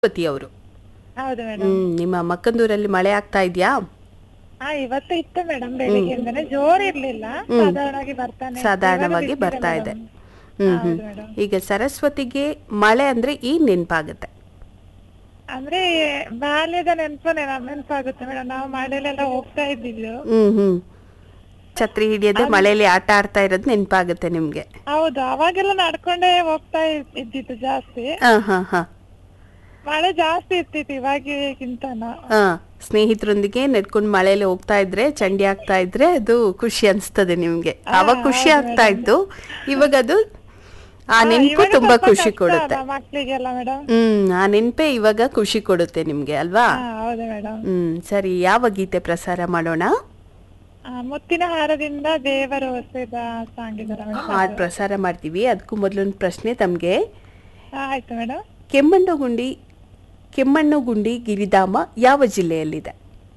ಸರಸ್ವತಿ ಅವರು ಹೌದು ಮೇಡಮ್ ಹ್ಮ್ ನಿಮ್ಮ ಮಕ್ಕಂದೂರಲ್ಲಿ ಮಳೆ ಆಗ್ತಾ ಇದೆಯಾ ಹಾ ಇವತ್ತು ಇತ್ತು ಮೇಡಮ್ ಬೆಳಿಗ್ಗೆಯಿಂದನೇ ಜೋರ್ ಇರ್ಲಿಲ್ಲ ಸಾಧಾರಣವಾಗಿ ಬರ್ತಾನೆ ಇತ್ತು. ಸಾಧಾರಣವಾಗಿ ಇವಾಗ ಬರ್ತಾ ಇದೆ ಬಿಟ್ಟಿದೆ ಹ್ಮ್ ಹ್ಮ್ ಹೌದು ಮೇಡಮ್ ಈಗ ಸರಸ್ವತಿಗೆ ಮಳೆ ಅಂದ್ರೆ ಏನ್ ನೆನಪಾಗುತ್ತೆ ಅಂದ್ರೆ ಬಾಲ್ಯದ ನೆನಪು ನೆನಪಾಗುತ್ತೆ ಮೇಡಮ್ ನಾವು ಮಳೆಲೆಲ್ಲ ಹೋಗ್ತಾ ಇದ್ದಿದ್ದು ಹ್ಮ್ ಹ್ಮ್ ಛತ್ರಿ ಹಿಡಿಯದೆ ಮಳೆಯಲ್ಲಿ ಆಟ ಆಡ್ತಾ ಇರೋದು ನೆನಪಾಗುತ್ತೆ ನಿಮ್ಗೆ ಹೌದು ಅವಾಗೆಲ್ಲ ನಡ್ಕೊಂಡೇ ಹೋಗ್ತಾ ಇದ್- ಇದ್ದಿತ್ತು ಜಾಸ್ತಿ ಹಾ ಹಾ ಹಾ ಮಳೆ ಜಾಸ್ತಿ ಇರ್ತಿತ್ತು ಇವಾಗಿಗಿಂತನ ಹಾ ಸ್ನೇಹಿತರೊಂದಿಗೆ ನಡ್ಕೊಂಡು ಮಳೆಯಲ್ಲಿ ಹೋಗ್ತಾ ಇದ್ರೆ ಚಂಡಿ ಆಗ್ತಾ ಇದ್ರೆ ಅದು ಖುಷಿ ಅನ್ಸ್ತದೆ ನಿಮ್ಗೆ ಅವಾಗ ಖುಷಿ ಆಗ್ತಾ ಇತ್ತು ಇವಾಗ ಅದು ಆ ನೆನಪು ತುಂಬಾ ಖುಷಿ ಕೊಡುತ್ತೆ ಮಕ್ಳಿಗೆಲ್ಲ ಮೇಡಮ್ ಹ್ಮ್ ಆ ನೆನಪೇ ಇವಾಗ ಖುಷಿ ಕೊಡುತ್ತೆ ನಿಮ್ಗೆ ಅಲ್ವಾ ಹಾ ಹೌದು ಮೇಡಮ್ ಹ್ಮ್ ಸರಿ ಯಾವ ಗೀತೆ ಪ್ರಸಾರ ಮಾಡೋಣ ಮುತ್ತಿನ ಹಾರದಿಂದ ದೇವರು ಹೊಸದ ಸಾಂಗ್ ಇದರ ಮೇಡಮ್ ಹಾಡ್ ಪ್ರಸಾರ ಮಾಡ್ತೀವಿ ಅದಕ್ಕೂ ಮೊದಲೊಂದು ಪ್ರಶ್ನೆ ತಮ್ಗೆ ಆಯ್ತು ಮೇಡಮ್ ಕೆಮ್ಮಣ್ಣುಗುಂಡಿ ಕೆಮ್ಮಣ್ಣುಗುಂಡಿ ಗಿರಿಧಾಮ ಯಾವ ಜಿಲ್ಲೆಯಲ್ಲಿದೆ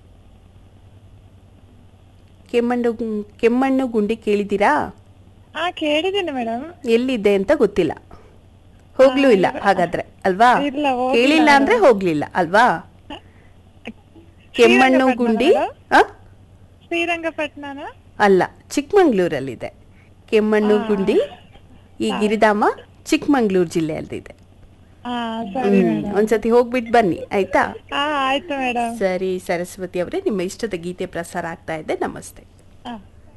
ಕೆಮ್ಮಣ್ಣು ಕೆಮ್ಮಣ್ಣುಗುಂಡಿ ಕೇಳಿದ್ದೀರಾ ಹಾ ಕೇಳಿದ್ದೀನಿ ಮೇಡಮ್ ಎಲ್ಲಿದೆ ಅಂತ ಗೊತ್ತಿಲ್ಲ ಹೋಗ್ಲೂ ಇಲ್ಲ ಹಾಗಾದ್ರೆ ಅಲ್ವಾ ಇಲ್ಲ, ಹೋಗಿಲ್ಲ ಕೇಳಿಲ್ಲ ಅಂದ್ರೆ ಹೋಗ್ಲಿಲ್ಲ ಅಲ್ವಾ ಕೆಮ್ಮಣ್ಣುಗುಂಡಿ ಆ? ಶ್ರೀರಂಗಪಟ್ಟಣನ ಅಲ್ಲ ಚಿಕ್ಕಮಂಗ್ಳೂರಲ್ಲಿದೆ ಕೆಮ್ಮಣ್ಣುಗುಂಡಿ ಈ ಗಿರಿಧಾಮ ಚಿಕ್ಕಮಂಗ್ಳೂರು ಜಿಲ್ಲೆಯಲ್ಲಿದೆ ಹಾ ಸರಿ ಹ್ಮ್ ಒಂದ್ಸತಿ ಹೋಗ್ಬಿಟ್ಟು ಬನ್ನಿ ಆಯ್ತಾ ಹಾ ಆಯ್ತು ಮೇಡಮ್ ಸರಿ ಸರಸ್ವತಿ ಅವರೇ ನಿಮ್ಮ ಇಷ್ಟದ ಗೀತೆ ಪ್ರಸಾರ ಆಗ್ತಾ ಇದೆ ನಮಸ್ತೆ ಹಾ